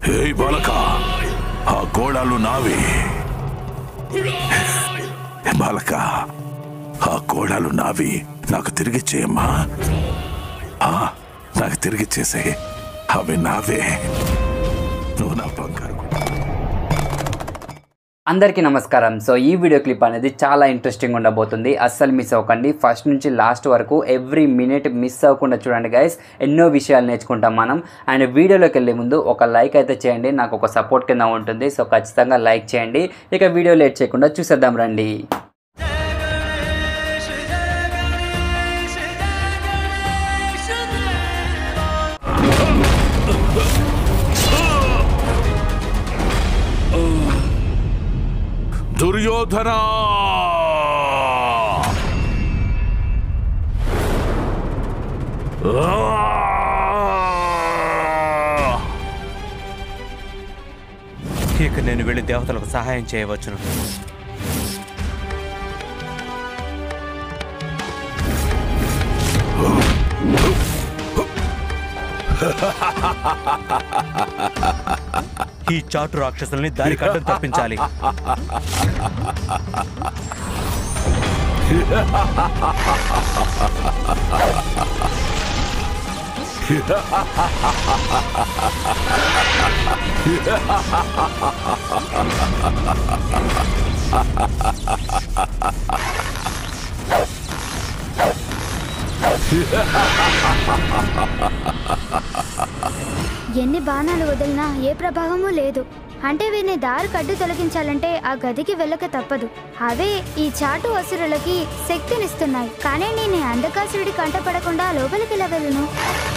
హే బాలక ఆ గోళాలు నావి బాలక ఆ గోళాలు నావి నాకు తిరిగి చేయమ్మా ఆ, నాకు తిరిగి చేసే అవి నావే నువ్వు నా బంగారు అందరికీ నమస్కారం సో ఈ వీడియో క్లిప్ అనేది చాలా ఇంట్రెస్టింగ్ ఉండబోతుంది అస్సలు మిస్ అవ్వకండి ఫస్ట్ నుంచి లాస్ట్ వరకు ఎవ్రీ మినిట్ మిస్ అవ్వకుండా చూడండి గైస్ ఎన్నో విషయాలు నేర్చుకుంటాం మనం అండ్ వీడియోలోకి వెళ్ళే ముందు ఒక లైక్ అయితే చేయండి నాకు ఒక సపోర్ట్ కింద ఉంటుంది సో ఖచ్చితంగా లైక్ చేయండి ఇక వీడియో లేట్ చేయకుండా చూసేద్దాం రండి దుర్యోధన ఆ! ఇక నేను వెళ్ళి దేవతలకు సహాయం చేయవచ్చును ఈ చాటు రాక్షసుల్ని దారి కట్టం తప్పించాలి ఎన్ని బాణాలు వదిలినా ఏ ప్రభావము లేదు అంటే వీరిని దారి కడ్డు తొలగించాలంటే ఆ గదికి వెళ్ళక తప్పదు అవే ఈ చాటు అసురులకి శక్తినిస్తున్నాయి కానీ నేను ఈ అంధకాసురుడి కంటపడకుండా లోపలికి ఎలా వెళ్ళను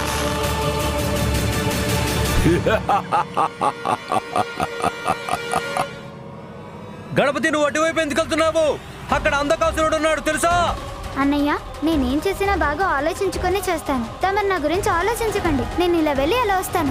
గణపతి నువ్వు అటువైపు ఎందుకు వెళ్తున్నావు అక్కడ అంధకాసురుడు ఉన్నాడు తెలుసా అన్నయ్య నేనేం చేసినా బాగా ఆలోచించుకొని చేస్తాను తమరు నా గురించి ఆలోచించకండి నేను ఇలా వెళ్ళి అలా వస్తాను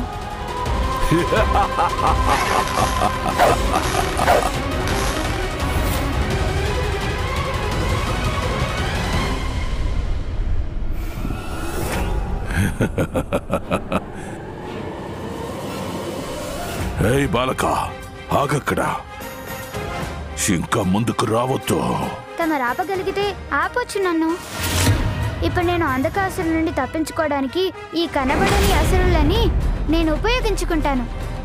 హే బాలక ఆగక్కడ ఇంకా ముందుకు రావద్దు తమ రాపగలిగితే ఆపొచ్చు నన్ను ఇప్పుడు నేను అంధకాసుల నుండి తప్పించుకోవడానికి ఈ కనబడని అసురులని నేను ఉపయోగించుకుంటాను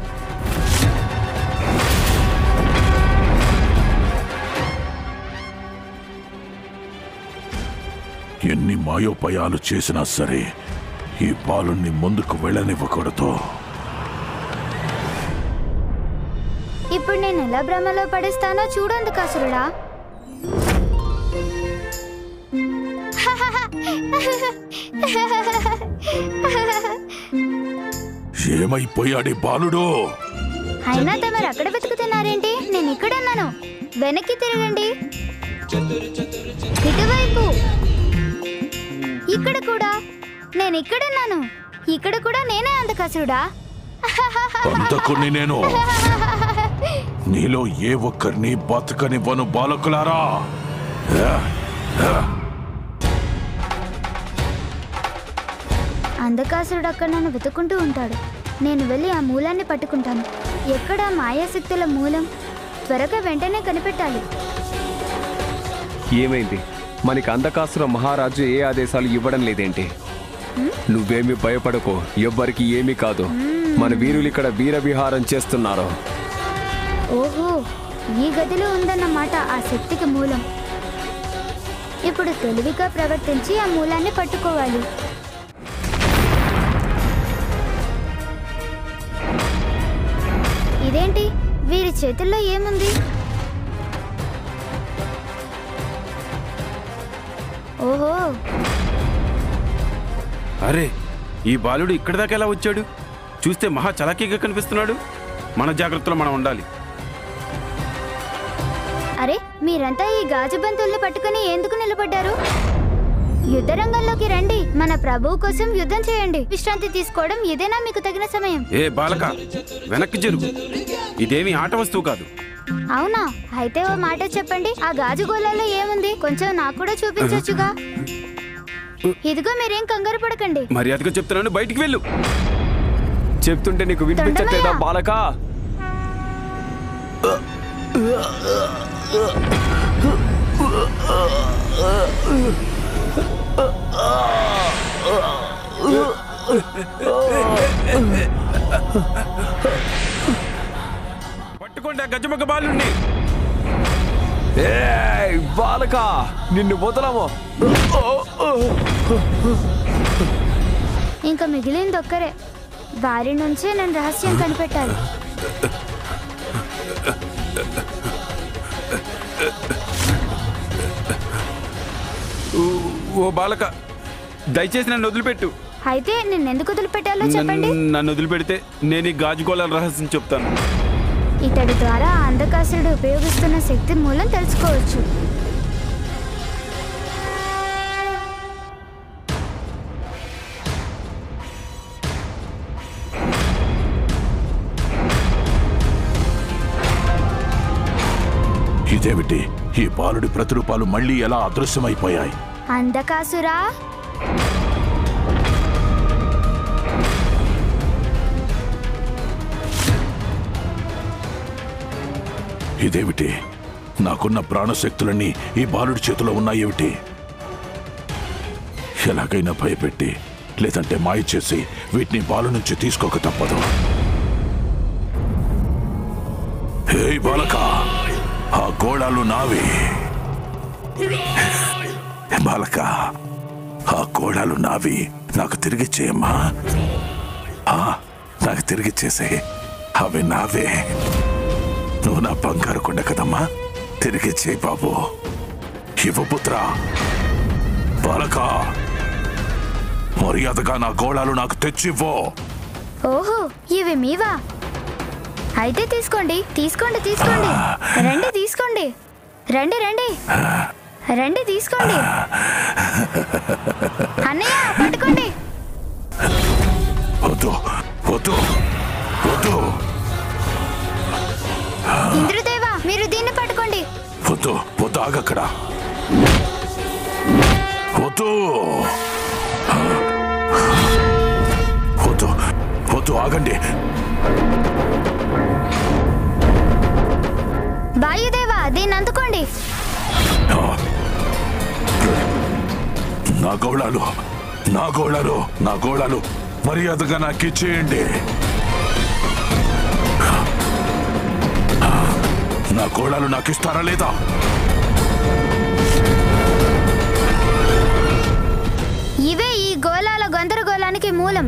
ఎన్ని మాయోపయాలు చేసినా సరే ఈ బాలుణ్ణి ముందుకు వెళ్ళనివ్వకూడదు ఇప్పుడు నేను ఎలా భ్రమలో పడేస్తానో చూడు అంధకాసురుడా ఏమైపోయాడి బాలుడు అయినా తమరు అక్కడ వెతుకుతున్నారేంటి నేను ఇక్కడ ఉన్నాను వెనక్కి తిరగండి ఇటువైపు ఇక్కడ కూడా నేను ఇక్కడున్నాను ఇక్కడ కూడా నేనే అంధకాసురుడా అంతకుని నేను నీలో ఏ ఒక్కరిని బతకనివ్వను బాలకులారా అంధకాసురుడు అక్కడ నన్ను వెతుకుంటూ ఉంటాడు నేను వెళ్ళి ఆ మూలాన్ని పట్టుకుంటాను ఎక్కడ ఆ మాయాశక్తుల మూలం త్వరగా వెంటనే కనిపెట్టాలి ఏమైంది మనకి అంధకాసుర మహారాజు ఏ ఆదేశాలు ఇవ్వడం లేదేంటి నువ్వేమి భయపడకు ఎవ్వరికి ఏమీ కాదు మన వీరులు ఇక్కడ వీర విహారం చేస్తున్నారు ఓహో ఈ గదిలో ఉందన్నమాట ఆ శక్తికి మూలం ఇప్పుడు తెలివిగా ప్రవర్తించి ఆ మూలాన్ని పట్టుకోవాలి ఇదేంటి వీరి చేతుల్లో ఏముంది ఓహో అరే ఈ బాలుడు ఇక్కడి దాకా ఎలా వచ్చాడు చూస్తే మహా చలాకీగా కనిపిస్తున్నాడు మన జాగ్రత్తలో మనం ఉండాలి అరే మీరంతా ఈ గాజు బంతుల్ని పట్టుకుని ఎందుకు నిలబడ్డారు యుద్ధ రంగంలోకి రండి మన ప్రభువు కోసం యుద్ధం చేయండి విశ్రాంతి తీసుకోవడం ఇదేనా మీకు తగిన సమయం ఏ బాలక వెనక్కి జరుగు ఇదేమీ ఆట వస్తువు కాదు అవునా అయితే ఓ మాట చెప్పండి ఆ గాజు గోళాలో ఏముంది కొంచెం నాకు కూడా చూపించొచ్చుగా ఇదిగో మీరేం కంగారు పడకండి మర్యాదగా చెప్తున్నాను బయటికి వెళ్ళు చెప్తుంటే నీకు వినిపించట్లేదా తొండమయ్య. బాలక పట్టుకోండి ఆ గజముఖ బాలుణ్ణి ఏయ్, బాలక నిన్ను వదలము ఇంకా మిగిలింది ఒక్కరే వారి నుంచే నేను రహస్యం కనిపెట్టాలి ఓ బాలక దయచేసి నన్ను వదిలిపెట్టు అయితే నిన్నెందుకు వదిలిపెట్టాలో చెప్పండి నన్ను- నన్ను వదిలిపెడితే నేను ఈ గాజుగోళాల రహస్యం చెప్తాను ఇతడి ద్వారా ఆ అంధకాసురుడు ఉపయోగిస్తున్న శక్తి మూలం తెలుసుకోవచ్చు ఇదేమిటి ఈ బాలుడి ప్రతిరూపాలు మళ్ళీ ఎలా అదృశ్యమైపోయాయి అంధకాసురా ఇదేమిటి నాకున్న ప్రాణశక్తులన్నీ ఈ బాలుడి చేతిలో ఉన్నాయేమిటి ఎలాగైనా భయపెట్టి లేదంటే మాయ చేసి వీటిని బాలు నుంచి తీసుకోక తప్పదు హే బాలక ఆ గోళాలు నావి బాలక ఆ గోళాలు నావి నాకు తిరిగి చేయమ్మా ఆ, నాకు తిరిగి చేసే అవి నావే నువ్వు నా బంగారు కొండ కదమ్మా తిరిగి చేయి బాబు శివపుత్ర బాలక మర్యాదగా నా గోళాలు నాకు తెచ్చివ్వు ఓహో ఇవి మీవా అయితే తీసుకోండి తీసుకోండి తీసుకోండి రండి తీసుకోండి రండి రండి రండి తీసుకోండి అన్నయ్య పట్టుకోండి వద్దు వద్దు వద్దు ఇంద్రదేవా మీరు దీన్ని పట్టుకోండి వద్దు వద్దు ఆగక్కడ వద్దు వద్దు వద్దు ఆగండి వాయుదేవా దీన్ని అందుకోండి నా గోళాలు నా గోళాలు నా గోళాలు మర్యాదగా నాకు ఇచ్చేయండి నా గోళాలు నాకు ఇస్తారా లేదా ఇవే ఈ గోళాల గందరగోళానికి మూలం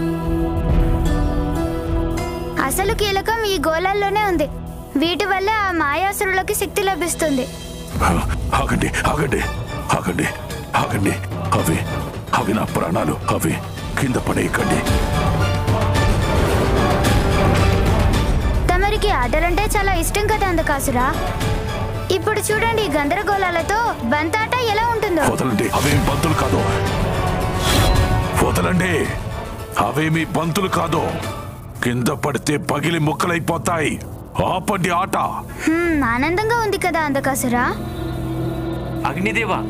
అసలు కీలకం ఈ గోళాల్లోనే ఉంది వీటి వల్ల ఆ మాయాసురులకి శక్తి లభిస్తుంది ఆగండి ఆగండి ఆగండి ఆగండి అవి అవి నా ప్రాణాలు అవి కింద పడేయకండి తమరికి ఆటలంటే చాలా ఇష్టం కదా అందకాసురా ఇప్పుడు చూడండి ఈ గందరగోళాలతో బంతాట ఎలా ఉంటుందో వదలండి అవేం బంతులు కాదు వదలండి అవేమి బంతులు కాదు కింద పడితే పగిలి ముక్కలైపోతాయి ఆపండి ఆట హ్మ్, ఆనందంగా ఉంది కదా అందకాసురా అగ్నిదేవా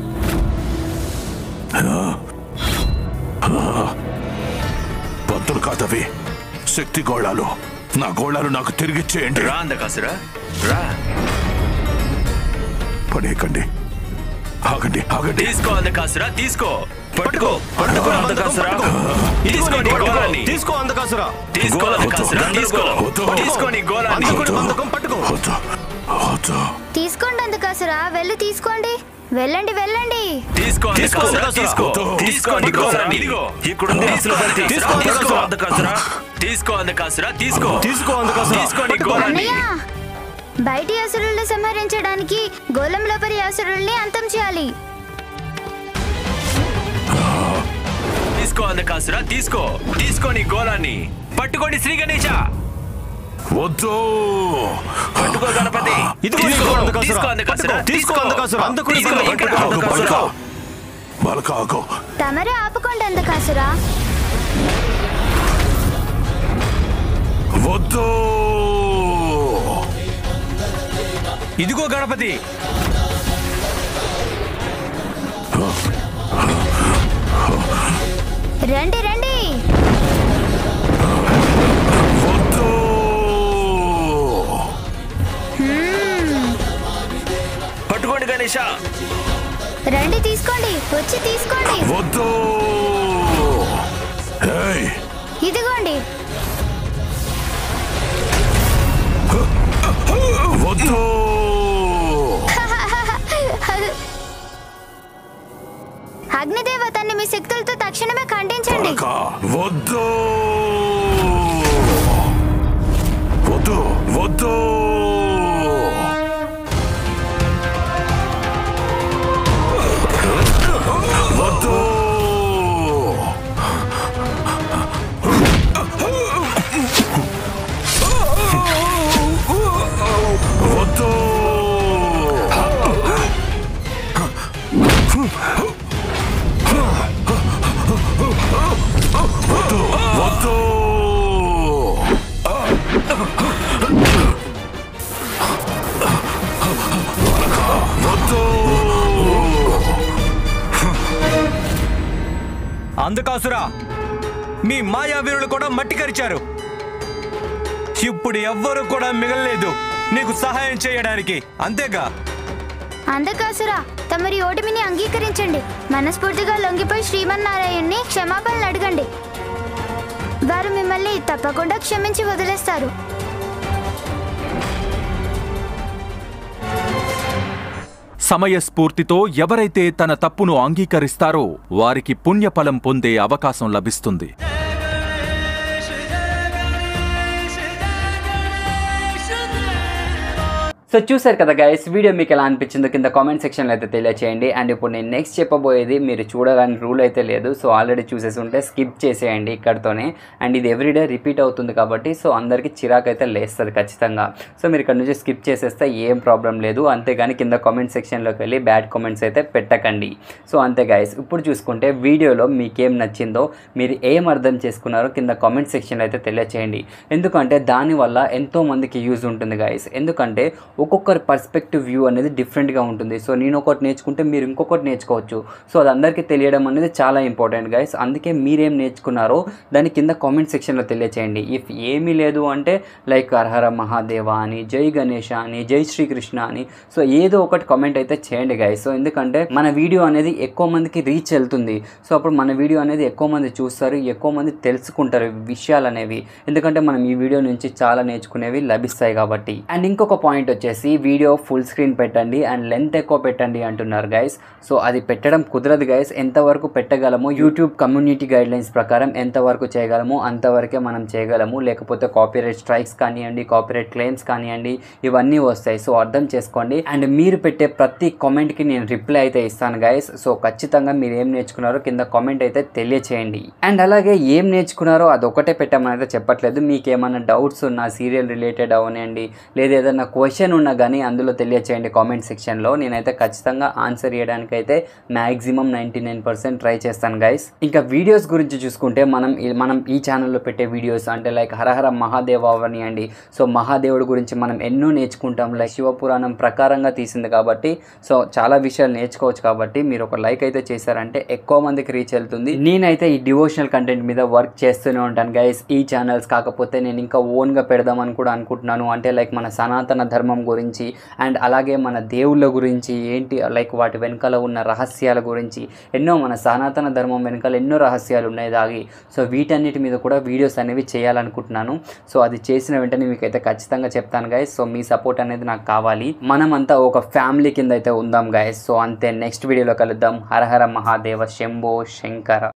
బంతులు కాదవి శక్తి గోళాలు నా గోళాలు నాకు తిరిగిచ్చేయండి రా అందకాసురా రా పడేయకండి ఆగండి ఆగండి తీసుకో అందకాసురా తీసుకో పట్టుకో పట్టుకో అందకాసురా తీసుకో నీ గోళాన్ని తీసుకో అందకాసురా తీసుకో అందకాసురా తీసుకో వద్దు. తీసుకో నీ గోళాన్ని వద్దు. బంధకం పట్టుకో వద్దు వద్దు తీసుకోండి అందకాసురా వెళ్ళి తీసుకోండి వెళ్ళండి వెళ్ళండి తీసుకో అందకాసురా తీసుకో వద్దు. తీసుకో నీ గోళాన్ని ఇదిగో ఇక్కడ ఉంది తీసుకో తీసుకో తీసుకో అందకాసురా. అందకాసురా తీసుకో అందకాసురా తీసుకో తీసుకో అందకాసురా తీసుకో నీ గోళాన్ని అన్నయ్య బయటి అసురుల్ని సంహరించడానికి గోళం లోపలి అసురుల్ని అంతం చేయాలి తీసుకో అందకాసురా తీసుకో తీసుకో నీ గోళాన్ని పట్టుకోండి శ్రీ గణేశ వద్దు పట్టుకో గణపతి ఇదిగో నీ తీసుకో, గోళం అందకాసురా. తీసుకో అందకాసురా పట్టుకో, తీసుకో అందకాసురా. అందుకుని తీసుకో, బంధకం ఇక్కడ పట్టుకో. ఆగు, బాలక అందకాసురా. బాలక ఆగు తమరే ఆపుకోండి అందకాసురా వద్దు ఇదిగో గణపతి రండి రండి వద్దు పట్టుకోండి గణేష రండి తీసుకోండి వచ్చి తీసుకోండి వద్దు ఏయ్, ఇదిగోండి వద్దు అగ్నిదేవతని మీ శక్తులతో తక్షణమే ఖండించండి తారక వద్దు వద్దు వద్దు వద్దు వద్దు వద్దు వద్దు అందుకాసురా మీ మాయావీరులు కూడా మట్టి కరిచారు ఇప్పుడు ఎవ్వరు కూడా మిగలలేదు నీకు సహాయం చేయడానికి అంతేగా అందకాసురా తమరి ఓటమిని అంగీకరించండి మనస్ఫూర్తిగా లొంగిపోయి శ్రీమన్నారాయణ్ణి క్షమాపణలు అడగండి వారు మిమ్మల్ని తప్పకుండా క్షమించి వదిలేస్తారు సమయస్ఫూర్తితో ఎవరైతే తన తప్పును అంగీకరిస్తారో వారికి పుణ్యఫలం పొందే అవకాశం లభిస్తుంది సో చూసారు కదా గైస్ వీడియో మీకు ఎలా అనిపించిందో కింద కామెంట్ సెక్షన్లో అయితే తెలియచేయండి అండ్ ఇప్పుడు నేను నెక్స్ట్ చెప్పబోయేది మీరు చూడాలని రూల్ అయితే లేదు సో ఆల్రెడీ చూసేసి ఉంటే స్కిప్ చేసేయండి ఇక్కడతోనే అండ్ ఇది ఎవ్రీడే రిపీట్ అవుతుంది కాబట్టి సో అందరికీ చిరాకు అయితే లేస్తుంది ఖచ్చితంగా సో మీరు ఇక్కడ నుంచి స్కిప్ చేసేస్తే ఏం ప్రాబ్లం లేదు అంతేగాని కింద కామెంట్ సెక్షన్లోకి వెళ్ళి బ్యాడ్ కామెంట్స్ అయితే పెట్టకండి సో అంతే గైస్ ఇప్పుడు చూసుకుంటే వీడియోలో మీకేం నచ్చిందో మీరు ఏం అర్థం చేసుకున్నారో కింద కామెంట్ సెక్షన్లో అయితే తెలియచేయండి ఎందుకంటే దానివల్ల ఎంతో మందికి యూజ్ ఉంటుంది గైస్ ఎందుకంటే ఒక్కొక్కరి పర్స్పెక్టివ్ వ్యూ అనేది డిఫరెంట్గా ఉంటుంది సో నేను ఒకటి నేర్చుకుంటే మీరు ఇంకొకటి నేర్చుకోవచ్చు సో అది అందరికీ తెలియడం అనేది చాలా ఇంపార్టెంట్ గైస్ అందుకే మీరేం నేర్చుకున్నారో దాని కింద కామెంట్ సెక్షన్లో తెలియచేయండి ఇఫ్ ఏమీ లేదు అంటే లైక్ హరహర మహాదేవ అని జై గణేష అని జై శ్రీకృష్ణ అని సో ఏదో ఒకటి కామెంట్ అయితే చేయండి గైస్ సో ఎందుకంటే మన వీడియో అనేది ఎక్కువ మందికి రీచ్ వెళ్తుంది సో అప్పుడు మన వీడియో అనేది ఎక్కువ మంది చూస్తారు ఎక్కువ మంది తెలుసుకుంటారు ఈ విషయాలు అనేవి ఎందుకంటే మనం ఈ వీడియో నుంచి చాలా నేర్చుకునేవి లభిస్తాయి కాబట్టి అండ్ ఇంకొక పాయింట్ వచ్చేసి వీడియో ఫుల్ స్క్రీన్ పెట్టండి అండ్ లెంత్ ఎక్కువ పెట్టండి అంటున్నారు గైస్ సో అది పెట్టడం కుదరదు గైస్ ఎంతవరకు పెట్టగలమో యూట్యూబ్ కమ్యూనిటీ గైడ్ లైన్స్ ప్రకారం ఎంతవరకు చేయగలమో అంతవరకే మనం చేయగలము లేకపోతే కాపీరైట్ స్ట్రైక్స్ కానివ్వండి కాపీరైట్ క్లెయిమ్స్ కానివ్వండి ఇవన్నీ వస్తాయి సో అర్థం చేసుకోండి అండ్ మీరు పెట్టే ప్రతి కామెంట్కి నేను రిప్లై అయితే ఇస్తాను గైస్ సో ఖచ్చితంగా మీరు ఏం నేర్చుకున్నారో కింద కామెంట్ అయితే తెలియచేయండి అండ్ అలాగే ఏం నేర్చుకున్నారో అది ఒకటే పెట్టమని అయితే చెప్పట్లేదు మీకు ఏమైనా డౌట్స్ ఉన్నా సీరియల్ రిలేటెడ్ అవనండి లేదా ఏదైనా క్వశ్చన్ ఉన్నా కానీ అందులో తెలియచేయండి కామెంట్ సెక్షన్లో నేనైతే ఖచ్చితంగా ఆన్సర్ చేయడానికి అయితే maximum ninety nine percent try చేస్తాను గైస్ ఇంకా వీడియోస్ గురించి చూసుకుంటే మనం ఈ- మనం ఈ ఛానల్లో పెట్టే వీడియోస్ అంటే లైక్ హరహర మహాదేవ అవనియండి సో మహాదేవుడి గురించి మనం ఎన్నో నేర్చుకుంటాం లైక్ శివపురాణం ప్రకారంగా తీసింది కాబట్టి సో చాలా విషయాలు నేర్చుకోవచ్చు కాబట్టి మీరు ఒక లైక్ అయితే చేశారంటే ఎక్కువ మందికి రీచ్ వెళ్తుంది నేనైతే ఈ డివోషనల్ కంటెంట్ మీద వర్క్ చేస్తూనే ఉంటాను గైస్ ఈ ఛానల్స్ కాకపోతే నేను ఇంకా ఓన్గా పెడదామని కూడా అనుకుంటున్నాను అంటే లైక్ మన సనాతన ధర్మం గురించి అండ్ అలాగే మన దేవుళ్ళ గురించి ఏంటి లైక్ వాటి వెనకాల ఉన్న రహస్యాల గురించి ఎన్నో మన సనాతన ధర్మం వెనకాల ఎన్నో రహస్యాలు ఉన్నాయి దాగి సో వీటన్నిటి మీద కూడా వీడియోస్ అనేవి చేయాలనుకుంటున్నాను సో అది చేసిన వెంటనే మీకైతే ఖచ్చితంగా చెప్తాను గైస్ సో మీ సపోర్ట్ అనేది నాకు కావాలి మనమంతా ఒక ఫ్యామిలీ కింద అయితే ఉందాం గైస్ సో అంతే నెక్స్ట్ వీడియోలో కలుద్దాం హరహర మహాదేవ శంభో శంకర